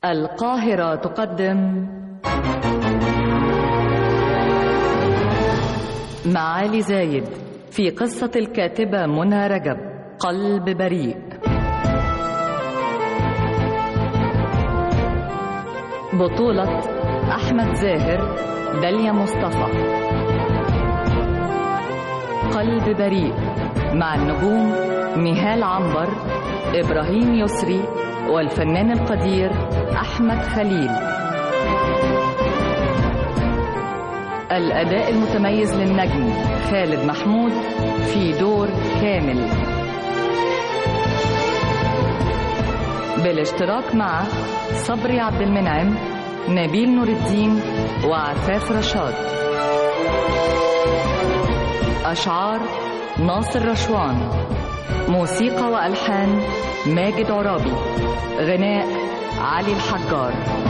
القاهرة تقدم معالي زايد في قصة الكاتبة منى رجب قلب بريء بطولة أحمد زاهر داليا مصطفى قلب بريء مع النجوم نهال عنبر إبراهيم يسري والفنان القدير أحمد خليل الأداء المتميز للنجم خالد محمود في دور كامل بالاشتراك مع صبري عبد المنعم نبيل نور الدين وعفاف رشاد أشعار ناصر رشوان موسيقى وألحان ماجد عرابي غناء علي الحجار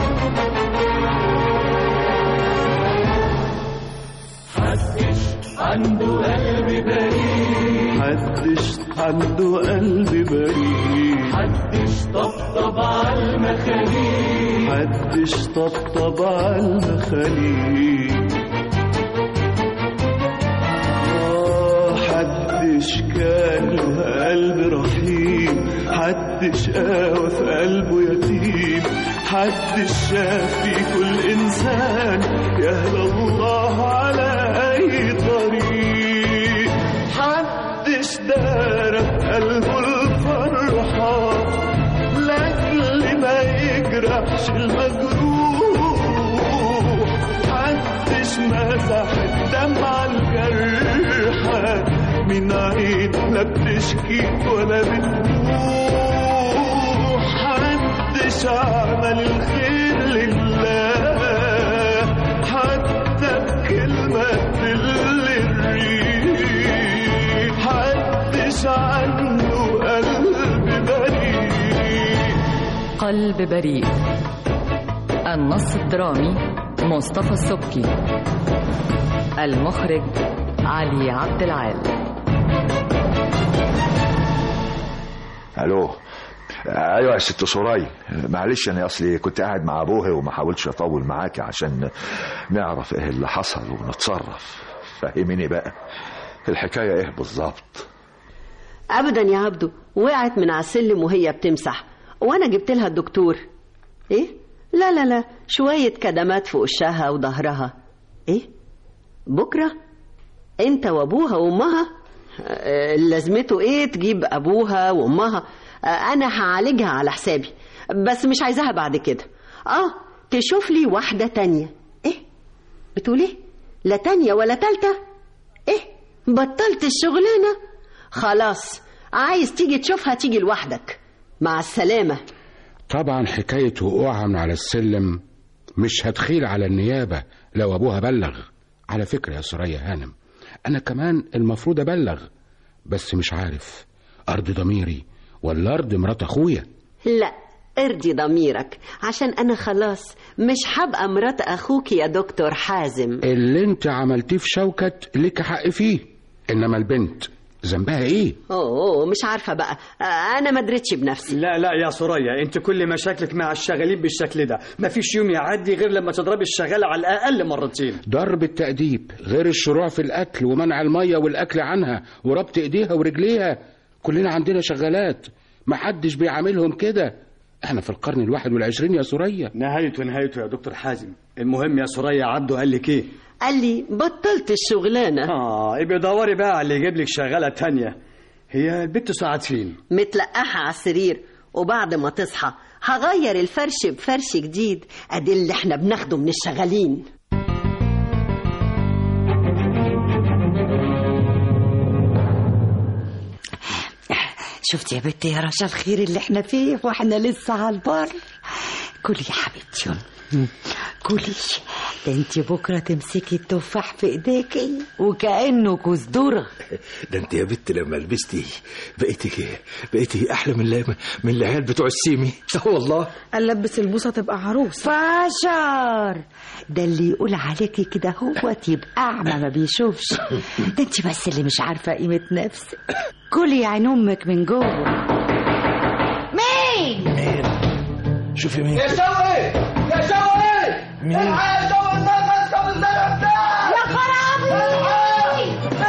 محدش عنده قلب بريء محدش عنده قلب بريء محدش طبطب على المخاليق محدش طبطب على المخاليق آه، حدش كان له قلب رحيم حدش قاوى في قلبه يتيم حدش شاف في كل إنسان يهدى الله على أي طريق حدش دار في قلبه الفرحة لأجل ما يجرحش المجروح محدش مسح الدمعة الجرحى من عين لا بتشكي ولا بتبوح محدش عمل الخير لله حتى بكلمة تدل الريح محدش عنده قلب بريء قلب بريء النص الدرامي مصطفى السبكي المخرج علي عبد العال الو ايوه يا ست سراي معلش انا اصلي كنت قاعد مع ابوها وما حاولتش اطول معاكي عشان نعرف ايه اللي حصل ونتصرف فهميني بقى الحكايه ايه بالظبط ابدا يا عبدو وقعت من على السلم وهي بتمسح وانا جبت لها الدكتور ايه لا لا لا شويه كدمات في وشها وظهرها ايه بكره انت وابوها وامها آه، لازمته ايه تجيب ابوها وامها آه، انا هعالجها على حسابي بس مش عايزاها بعد كده اه تشوف لي واحده تانية ايه بتقول ايه لا تانية ولا تالتة ايه بطلت الشغلانه خلاص عايز تيجي تشوفها تيجي لوحدك مع السلامه طبعا حكاية وقوعها من على السلم مش هتخيل على النيابة لو أبوها بلغ على فكرة يا سوريا هانم أنا كمان المفروض أبلغ بس مش عارف أرض ضميري ولا أرض مرات أخويا لا ارضي ضميرك عشان انا خلاص مش هبقى مرات اخوك يا دكتور حازم اللي انت عملتيه في شوكت لك حق فيه إنما البنت ذنبها إيه اوه مش عارفه بقى آه، انا ما دريتش بنفسي لا لا يا سوريا انت كل مشاكلك مع الشغالين بالشكل ده مفيش يوم يعدي غير لما تضربي الشغاله على الاقل مرتين ضرب التأديب غير الشروع في الأكل ومنع المية والأكل عنها وربط إيديها ورجليها كلنا عندنا شغالات محدش بيعاملهم كده احنا في القرن الواحد والعشرين يا سوريا نهايته نهايته يا دكتور حازم المهم يا سوريا عبده قال لك ايه قال لي بطلت الشغلانه اه يبقى دوري بقى على اللي يجيب لك شغاله تانية هي البت ساعات فين متلقحه على السرير وبعد ما تصحى هغير الفرش بفرش جديد ادي اللي احنا بناخده من الشغالين شفتي يا بنتي يا رشا الخير اللي احنا فيه واحنا لسه على البر كلي يا حبيبتي يلا. كلي ده انت بكره تمسكي التفاح في ايديكي وكانه كوز ذره ده انت يا بت لما لبستي بقيتي كده بقيتي احلى من لا- من العيال بتوع السيمي اه والله ألبس البوسة تبقى عروس فشر ده اللي يقول عليكي كده هو يبقى اعمى ما بيشوفش ده انت بس اللي مش عارفه قيمه نفسك كلي يا عين امك من جوه مين شوفي مين يا سوي مين؟ يا خرابي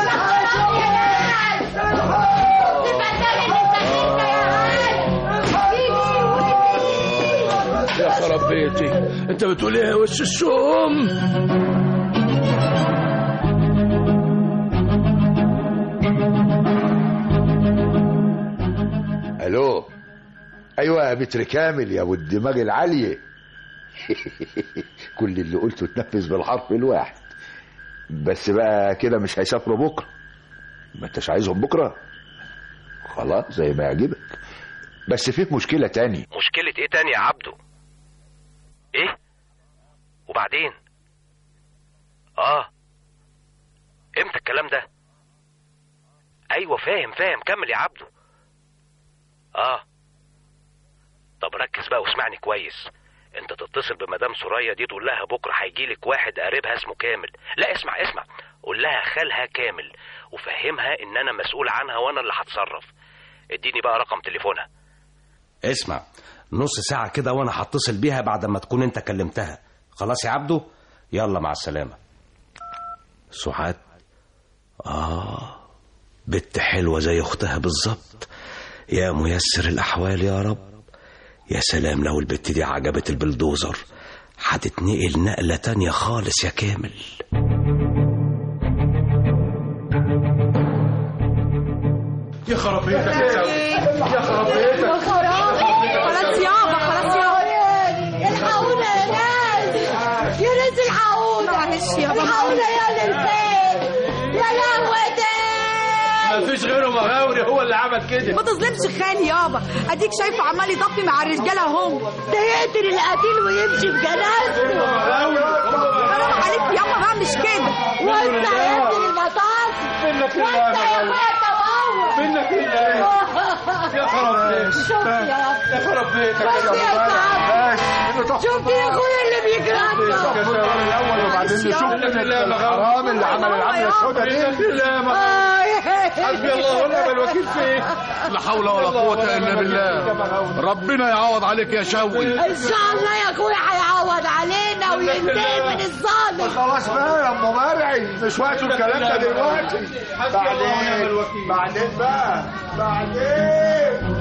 يا خراب بيتي انت بتقول ايه يا وش الشوم الو ايوه يا متر كامل يا ابو الدماغ العاليه كل اللي قلته اتنفذ بالحرف الواحد بس بقى كده مش هيسافروا بكره ما انتش عايزهم بكره خلاص زي ما يعجبك بس فيك مشكله تاني مشكلة ايه تاني يا عبده ايه وبعدين اه امتى الكلام ده ايوه فاهم فاهم كمل يا عبده اه طب ركز بقى واسمعني كويس انت تتصل بمدام سوريا دي تقول لها بكره هيجيلك واحد قريبها اسمه كامل لا اسمع اسمع قول لها خالها كامل وفهمها ان انا مسؤول عنها وانا اللي هتصرف اديني بقى رقم تليفونها اسمع نص ساعة كده وانا هتصل بيها بعد ما تكون انت كلمتها خلاص يا عبده يلا مع السلامة سعاد آه بنت حلوة زي أختها بالظبط يا ميسر الأحوال يا رب يا سلام لو البت دي عجبت البلدوزر هتتنقل نقلة تانية خالص يا كامل يا خراب بيتك يا سامي يا خراب بيتك خلاص يابا خلاص يابا الحقونا يا ناس يا ناس الحقونا معلش يابا الحقونا يا للبيت يا لهوتي ما فيش غيره مغاوري هو اللي عمل كده ما تظلمش خالي يابا اديك شايفه عمال يطفي مع الرجاله اهو ده يقتل القتيل ويمشي بجنازته حرام عليك يابا بقى مش كده وانت يقتل المطاس منك وانت يا لله اخويا منك لله يا خراب بيتك شوف يا يا خراب بيتك شوف يا سعد شوف يا اخويا اللي بيجرى الاول وبعدين نشوف مين الحرام اللي عمل العمله السوداء دي حسبي الله ونعم الوكيل فيه لا حول ولا قوه الا بالله ربنا يعوض عليك يا شوقي ان شاء الله يا اخويا هيعوض علينا وينتهي من الظالم خلاص بقى يا ام مرعي مش وقت الكلام ده دلوقتي بعدين بعدين بقى بعدين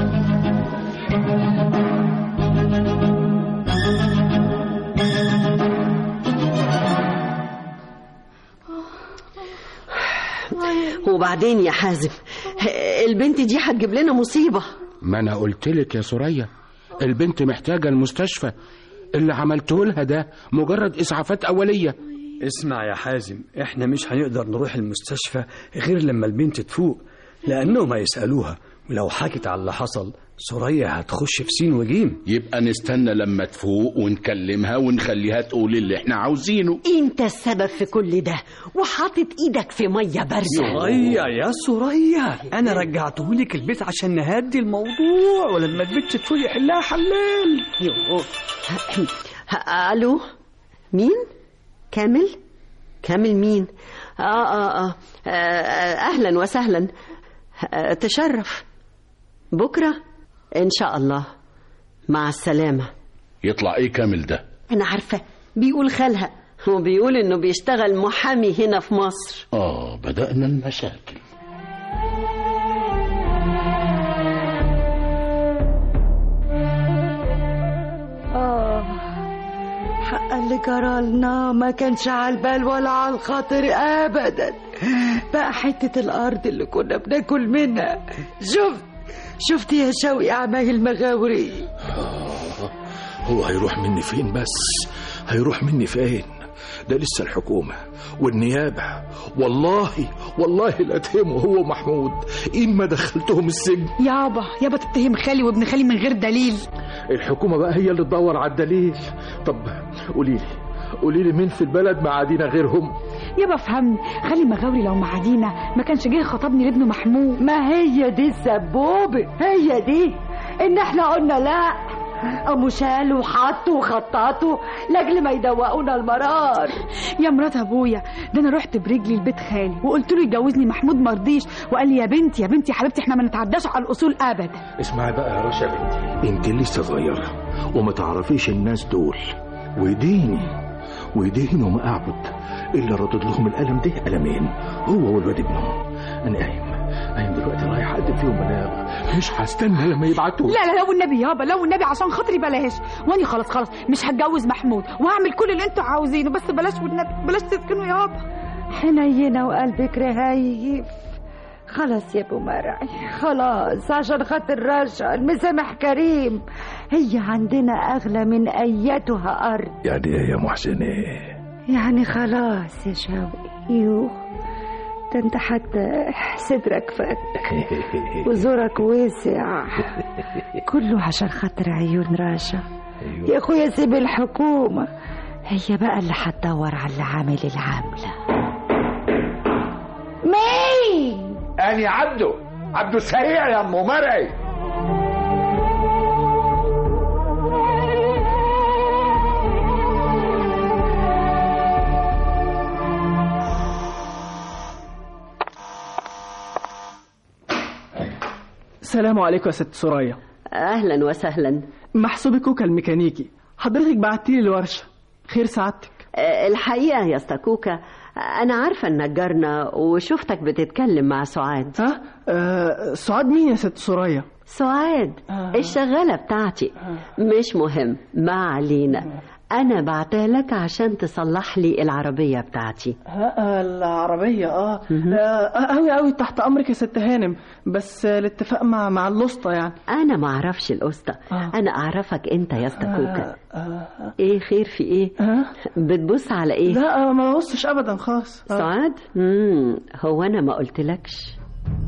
وبعدين يا حازم البنت دي هتجيب لنا مصيبة ما انا قلت لك يا سوريا البنت محتاجة المستشفى اللي عملته لها ده مجرد اسعافات اولية اسمع يا حازم احنا مش هنقدر نروح المستشفى غير لما البنت تفوق لانهم هيسالوها ولو حكت على اللي حصل سوريا هتخش في سين وجيم يبقى نستنى لما تفوق ونكلمها ونخليها تقول اللي احنا عاوزينه انت السبب في كل ده وحاطط ايدك في مية باردة سوريا يا سوريا انا رجعتهولك البيت عشان نهدي الموضوع ولما البنت تفوق يحلها حلال الو مين كامل كامل مين آه آه, آه, آه, آه اهلا وسهلا آه تشرف بكره ان شاء الله مع السلامه يطلع ايه كامل ده انا عارفه بيقول خالها وبيقول انه بيشتغل محامي هنا في مصر اه بدأنا المشاكل آه حق اللي جرالنا ما كانش على البال ولا على الخاطر أبدا بقى حتة الأرض اللي كنا بناكل منها شفت شفت يا شوقي عمايل مغاوري هو هيروح مني فين بس هيروح مني فين ده لسه الحكومة والنيابة والله والله لا اتهمه هو محمود إما دخلتهم السجن يابا يابا تتهم خالي وابن خالي من غير دليل الحكومة بقى هي اللي تدور على الدليل طب قولي لي قولي لي مين في البلد معادينا غيرهم يابا فهمني خالي مغاوري لو معادينا ما كانش جه خطبني لابنه محمود ما هي دي السبوبة هي دي إن إحنا قلنا لأ قاموا شالوا وحطوا وخططوا لاجل ما يدوقونا المرار يا مرات ابويا ده انا رحت برجلي لبيت خالي وقلت له يجوزني محمود مرضيش وقال لي يا بنتي يا بنتي يا حبيبتي احنا ما نتعداش على الاصول ابدا اسمعي بقى يا رشا بنتي انت لسه صغيرة وما تعرفيش الناس دول وديني ويدين وما اعبد الا ردد لهم الالم ده المين هو والواد ابنه انا قايم قايم دلوقتي رايح اقدم فيهم بلاغ مش هستنى لما يبعتوا لا لا لا والنبي يابا لا والنبي عشان خاطري بلاش واني خلاص خلاص مش هتجوز محمود وهعمل كل اللي انتوا عاوزينه بس بلاش والنبي بلاش تسكنوا يابا حنينة وقلبك رهيف خلاص يا ابو مرعي خلاص عشان خاطر رشا المسامح كريم هي عندنا اغلى من ايتها ارض يعني ايه يا محسن ايه يعني خلاص يا شوقي يوه ده انت حتى صدرك فك وزورك واسع كله عشان خاطر عيون راشا يا اخويا سيب الحكومة هي بقى اللي هتدور على اللي عامل العاملة مين أنا عبده عبده السريع يا أم مرعي السلام عليكم يا ست سوريا اهلا وسهلا محسوب كوكا الميكانيكي حضرتك بعتيلي الورشه خير سعادتك آه، الحقيقة يا استاكوكا أنا عارفة إنك جارنا وشفتك بتتكلم مع سعاد ها؟ آه سعاد مين يا ست سوريا؟ سعاد الشغالة بتاعتي مش مهم ما علينا أنا بعتها عشان تصلح لي العربية بتاعتي ها العربية اه قوي قوي تحت أمرك يا ست هانم بس آه، الاتفاق مع مع الوسطى يعني أنا ما أعرفش القسطى أنا أعرفك أنت يا استاكوكا آه، آه. إيه خير في إيه؟ بتبص على إيه؟ لا آه، ما ببصش أبدا خالص آه. سعاد؟ مم. هو أنا ما قلتلكش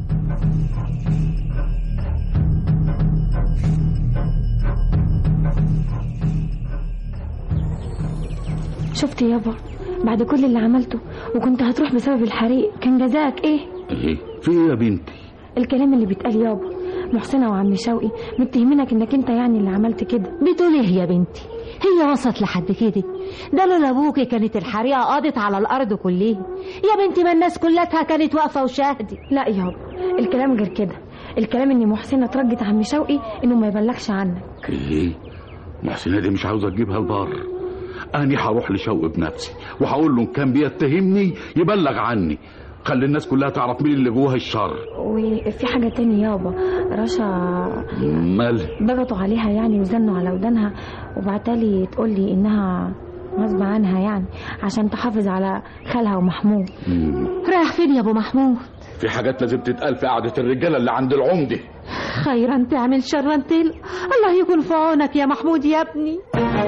شفت يابا بعد كل اللي عملته وكنت هتروح بسبب الحريق كان جزاك ايه ايه في ايه يا بنتي الكلام اللي بيتقال يابا محسنة وعم شوقي متهمينك انك انت يعني اللي عملت كده بتقول ايه يا بنتي هي وصلت لحد كده ده لولا ابوكي كانت الحريقه قضت على الارض كلها يا بنتي ما الناس كلها كانت واقفه وشاهدة لا يابا الكلام غير كده الكلام ان محسنة ترجت عم شوقي انه ما يبلغش عنك ايه محسنة دي مش عاوزة تجيبها البار أنا هروح لشوقي بنفسي وهقول له إن كان بيتهمني يبلغ عني خلي الناس كلها تعرف مين اللي جواها الشر وفي حاجة تاني يابا رشا مال ضغطوا عليها يعني وزنوا على ودانها وبعتالي تقول لي انها غصب عنها يعني عشان تحافظ على خالها ومحمود رايح فين يا ابو محمود في حاجات لازم تتقال في قعدة الرجالة اللي عند العمدة خيرا تعمل شرا تل الله يكون في عونك يا محمود يا ابني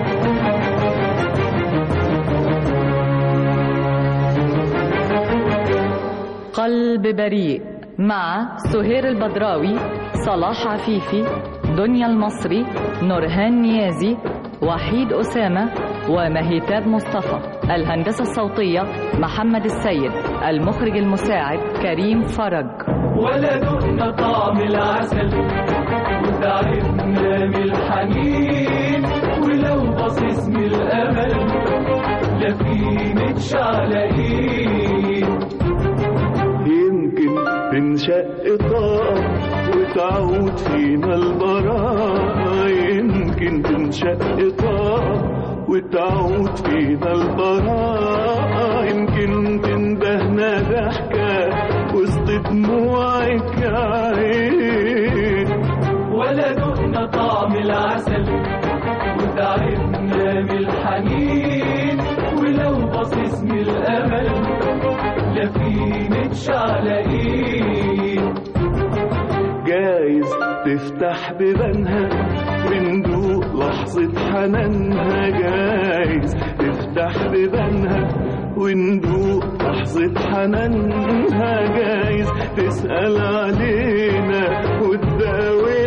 قلب بريء مع سهير البدراوي صلاح عفيفي دنيا المصري نورهان نيازي وحيد أسامة ومهيتاب مصطفى الهندسة الصوتية محمد السيد المخرج المساعد كريم فرج ولا دقنا طعم العسل وتعبنا من الحنين ولو بصيص من الامل لا في متشعلقين يمكن تنشق طاقة وتعود فينا البراءة يمكن تنشق طاقة وتعود فينا البراءة يمكن تندهنا ضحكة وسط دموعك يا عين ولا دقنا طعم العسل وتعبنا من الحنين ولو بصيص من الامل لا في متشعلقين جايز تفتح بيبانها وندوق لحظة حنانها جايز تفتح بيبانها وندوق لحظة حنانها جايز تسأل علينا وتداوي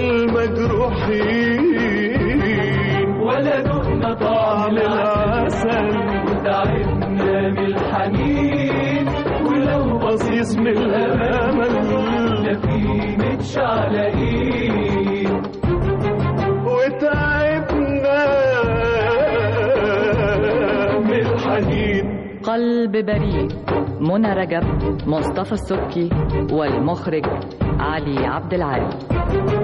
المجروحين ولا دقنا طعم العسل وتعبنا من الحنين ولو بصيص من الأمل لا في متشعلقين وتعبنا من الحنين قلب بريء منى رجب مصطفى السبكي والمخرج علي عبد العالي